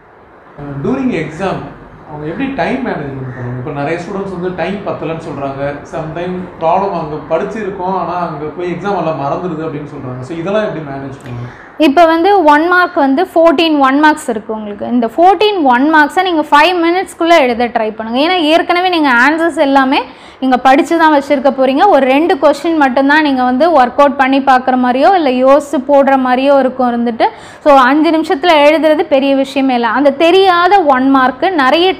டூரிங் எக்ஸாம் அவங்க எப்படி டைம் மேனேஜ்மெண்ட் பண்ணுவாங்க இப்போ நிறைய ஸ்டூடெண்ட்ஸ் வந்து டைம் பத்தலைன்னு சொல்கிறாங்க சம்டைம் ப்ராப்ளம் அங்கே படிச்சிருக்கோம் ஆனால் அங்கே போய் எக்ஸாம் எல்லாம் மறந்துடுது அப்படின்னு சொல்கிறாங்க ஸோ இதெல்லாம் எப்படி மேனேஜ் பண்ணுவாங்க
இப்போ வந்து ஒன் மார்க் வந்து ஃபோர்டீன் ஒன் மார்க்ஸ் இருக்குது உங்களுக்கு இந்த ஃபோர்டீன் ஒன் மார்க்ஸை நீங்கள் ஃபைவ் மினிட்ஸ்க்குள்ளே எழுத ட்ரை பண்ணுங்கள் ஏன்னா ஏற்கனவே நீங்கள் ஆன்சர்ஸ் எல்லாமே நீங்கள் படித்து தான் வச்சுருக்க போகிறீங்க ஒரு ரெண்டு கொஸ்டின் மட்டும்தான் நீங்கள் வந்து ஒர்க் அவுட் பண்ணி பார்க்குற மாதிரியோ இல்லை யோசித்து போடுற மாதிரியோ இருக்கும் இருந்துட்டு ஸோ அஞ்சு நிமிஷத்தில் எழுதுறது பெரிய விஷயமே இல்லை அந்த தெரியாத ஒன் மார்க்கு நிறைய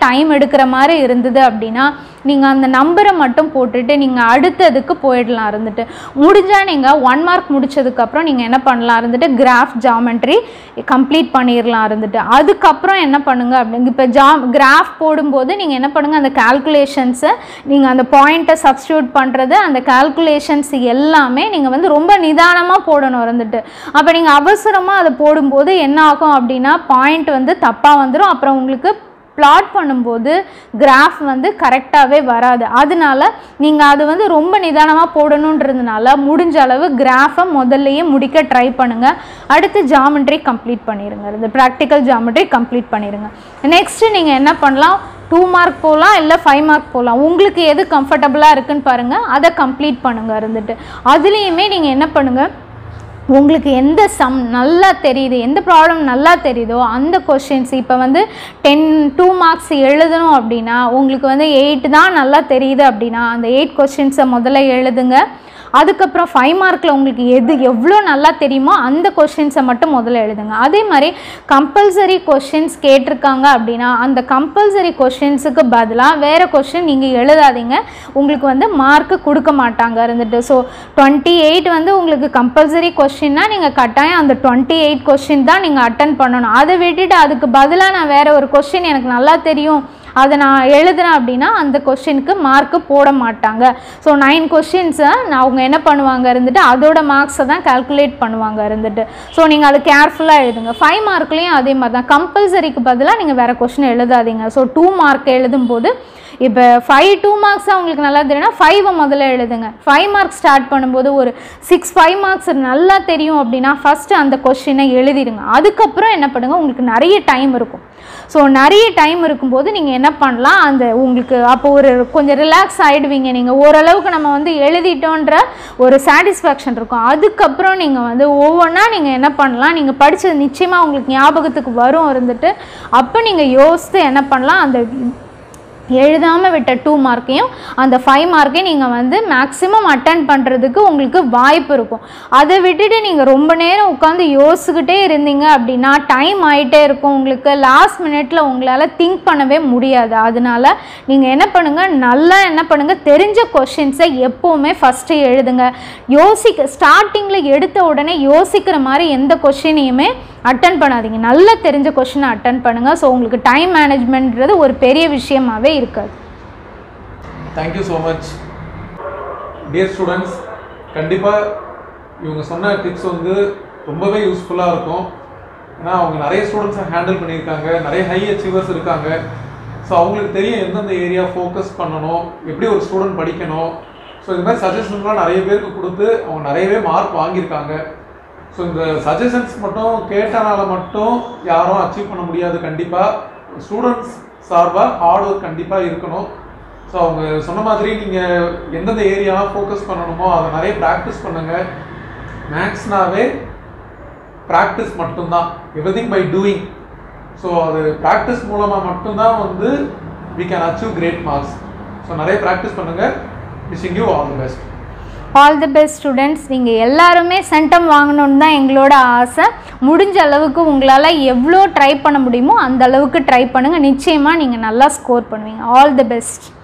டைம் எடுக்கிற மாதிரி இருந்தது அப்படின்னா நீங்கள் அந்த நம்பரை மட்டும் போட்டுட்டு நீங்கள் அடுத்ததுக்கு போயிடலாம் இருந்துட்டு முடிஞ்சால் நீங்கள் ஒன் மார்க் முடிச்சதுக்கப்புறம் நீங்கள் என்ன பண்ணலாம் இருந்துட்டு கிராஃப் ஜாமெண்ட்ரி கம்ப்ளீட் பண்ணிடலாம் இருந்துட்டு அதுக்கப்புறம் என்ன பண்ணுங்க அப்படிங்க இப்போ ஜா கிராஃப் போடும்போது நீங்கள் என்ன பண்ணுங்கள் அந்த கால்குலேஷன்ஸை நீங்கள் அந்த பாயிண்ட்டை சப்ஸ்டியூட் பண்ணுறது அந்த கால்குலேஷன்ஸ் எல்லாமே நீங்கள் வந்து ரொம்ப நிதானமாக போடணும் இருந்துட்டு அப்போ நீங்கள் அவசரமாக அதை போடும்போது என்ன ஆகும் அப்படின்னா பாயிண்ட் வந்து தப்பாக வந்துடும் அப்புறம் உங்களுக்கு பிளாட் பண்ணும்போது கிராஃப் வந்து கரெக்டாகவே வராது அதனால நீங்கள் அது வந்து ரொம்ப நிதானமாக போடணுன்றதுனால முடிஞ்ச அளவு கிராஃபை முதல்லையே முடிக்க ட்ரை பண்ணுங்கள் அடுத்து ஜாமெண்ட்ரி கம்ப்ளீட் பண்ணிடுங்க இந்த ப்ராக்டிக்கல் ஜாமெண்ட்ரி கம்ப்ளீட் பண்ணிடுங்க நெக்ஸ்ட்டு நீங்கள் என்ன பண்ணலாம் டூ மார்க் போகலாம் இல்லை ஃபைவ் மார்க் போகலாம் உங்களுக்கு எது கம்ஃபர்டபுளாக இருக்குன்னு பாருங்கள் அதை கம்ப்ளீட் பண்ணுங்கள் இருந்துட்டு அதுலேயுமே நீங்கள் என்ன பண்ணுங்கள் உங்களுக்கு எந்த சம் நல்லா தெரியுது எந்த ப்ராப்ளம் நல்லா தெரியுதோ அந்த கொஷின்ஸ் இப்போ வந்து டென் டூ மார்க்ஸ் எழுதணும் அப்படின்னா உங்களுக்கு வந்து எயிட் தான் நல்லா தெரியுது அப்படின்னா அந்த எயிட் கொஷின்ஸை முதல்ல எழுதுங்க அதுக்கப்புறம் ஃபைவ் மார்க்கில் உங்களுக்கு எது எவ்வளோ நல்லா தெரியுமோ அந்த கொஷின்ஸை மட்டும் முதல்ல எழுதுங்க அதே மாதிரி கம்பல்சரி கொஷின்ஸ் கேட்டிருக்காங்க அப்படின்னா அந்த கம்பல்சரி கொஷின்ஸுக்கு பதிலாக வேறு கொஷின் நீங்கள் எழுதாதீங்க உங்களுக்கு வந்து மார்க்கு கொடுக்க மாட்டாங்க இருந்துட்டு ஸோ டுவெண்ட்டி எயிட் வந்து உங்களுக்கு கம்பல்சரி கொஷின்னா நீங்கள் கட்டாயம் அந்த டுவெண்ட்டி எயிட் கொஷின் தான் நீங்கள் அட்டன் பண்ணணும் அதை விட்டுட்டு அதுக்கு பதிலாக நான் வேறு ஒரு கொஷின் எனக்கு நல்லா தெரியும் அதை நான் எழுதுனேன் அப்படின்னா அந்த கொஷினுக்கு மார்க்கு போட மாட்டாங்க ஸோ நைன் கொஷின்ஸை அவங்க என்ன பண்ணுவாங்க இருந்துட்டு அதோட மார்க்ஸை தான் கால்குலேட் பண்ணுவாங்க இருந்துட்டு ஸோ நீங்கள் அது கேர்ஃபுல்லாக எழுதுங்க ஃபைவ் மார்க்லேயும் அதே மாதிரி தான் கம்பல்சரிக்கு பதிலாக நீங்கள் வேறு கொஷின் எழுதாதீங்க ஸோ டூ மார்க் எழுதும்போது இப்போ ஃபைவ் டூ மார்க்ஸ் அவங்களுக்கு நல்லா தெரியும்னா ஃபைவை முதல்ல எழுதுங்க ஃபைவ் மார்க்ஸ் ஸ்டார்ட் பண்ணும்போது ஒரு சிக்ஸ் ஃபைவ் மார்க்ஸ் நல்லா தெரியும் அப்படின்னா ஃபஸ்ட்டு அந்த கொஷினை எழுதிடுங்க அதுக்கப்புறம் என்ன பண்ணுங்கள் உங்களுக்கு நிறைய டைம் இருக்கும் ஸோ நிறைய டைம் இருக்கும்போது நீங்கள் என்ன பண்ணலாம் அந்த உங்களுக்கு அப்போ ஒரு கொஞ்சம் ரிலாக்ஸ் ஆகிடுவீங்க நீங்கள் ஓரளவுக்கு நம்ம வந்து எழுதிட்டோன்ற ஒரு சாட்டிஸ்ஃபேக்ஷன் இருக்கும் அதுக்கப்புறம் நீங்கள் வந்து ஒவ்வொன்றா நீங்கள் என்ன பண்ணலாம் நீங்கள் படித்தது நிச்சயமாக உங்களுக்கு ஞாபகத்துக்கு வரும் இருந்துட்டு அப்போ நீங்கள் யோசித்து என்ன பண்ணலாம் அந்த எழுதாமல் விட்ட டூ மார்க்கையும் அந்த ஃபைவ் மார்க்கையும் நீங்கள் வந்து மேக்ஸிமம் அட்டன் பண்ணுறதுக்கு உங்களுக்கு வாய்ப்பு இருக்கும் அதை விட்டுட்டு நீங்கள் ரொம்ப நேரம் உட்காந்து யோசிச்சுக்கிட்டே இருந்தீங்க அப்படின்னா டைம் ஆகிட்டே இருக்கும் உங்களுக்கு லாஸ்ட் மினிட்ல உங்களால் திங்க் பண்ணவே முடியாது அதனால நீங்கள் என்ன பண்ணுங்கள் நல்லா என்ன பண்ணுங்கள் தெரிஞ்ச கொஷின்ஸை எப்போவுமே ஃபஸ்ட்டு எழுதுங்க யோசிக்க ஸ்டார்டிங்கில் எடுத்த உடனே யோசிக்கிற மாதிரி எந்த கொஷினையுமே அட்டன் பண்ணாதீங்க நல்லா தெரிஞ்ச கொஷினை அட்டன் பண்ணுங்கள் ஸோ உங்களுக்கு டைம் மேனேஜ்மெண்ட்ன்றது ஒரு பெரிய விஷயமாவே இருக்காது
thank you so much dear students கண்டிப்பாக இவங்க சொன்ன டிப்ஸ் வந்து ரொம்பவே யூஸ்ஃபுல்லாக இருக்கும் ஏன்னா அவங்க நிறைய ஸ்டூடெண்ட்ஸை ஹேண்டில் பண்ணியிருக்காங்க நிறைய ஹை அச்சீவர்ஸ் இருக்காங்க ஸோ அவங்களுக்கு தெரியும் எந்தெந்த ஏரியா ஃபோக்கஸ் பண்ணணும் எப்படி ஒரு ஸ்டூடெண்ட் படிக்கணும் ஸோ இது மாதிரி சஜஷன்ஸ்லாம் நிறைய பேருக்கு கொடுத்து அவங்க நிறையவே மார்க் வாங்கியிருக்காங்க ஸோ இந்த சஜஷன்ஸ் மட்டும் கேட்டனால மட்டும் யாரும் அச்சீவ் பண்ண முடியாது கண்டிப்பாக ஸ்டூடெண்ட்ஸ் சார்பாக ஹார்ட் ஒர்க் கண்டிப்பாக இருக்கணும் ஸோ அவங்க சொன்ன மாதிரி நீங்கள் எந்தெந்த ஏரியாவை ஃபோக்கஸ் பண்ணணுமோ அதை நிறைய ப்ராக்டிஸ் பண்ணுங்கள் மேக்ஸ்னாவே ப்ராக்டிஸ் மட்டும்தான் எவ்ரிதிங் பை டூயிங் ஸோ அது ப்ராக்டிஸ் மூலமாக மட்டும்தான் வந்து we can achieve great marks so நிறைய ப்ராக்டிஸ் பண்ணுங்கள் wishing you all the best
all the best students நீங்கள் எல்லாருமே சென்டம் வாங்கணும்னு தான் எங்களோட ஆசை முடிஞ்ச அளவுக்கு உங்களால் எவ்வளோ ட்ரை பண்ண முடியுமோ அந்த அளவுக்கு ட்ரை பண்ணுங்கள் நிச்சயமாக நீங்கள் நல்லா ஸ்கோர் பண்ணுவீங்க ஆல் தி பெஸ்ட்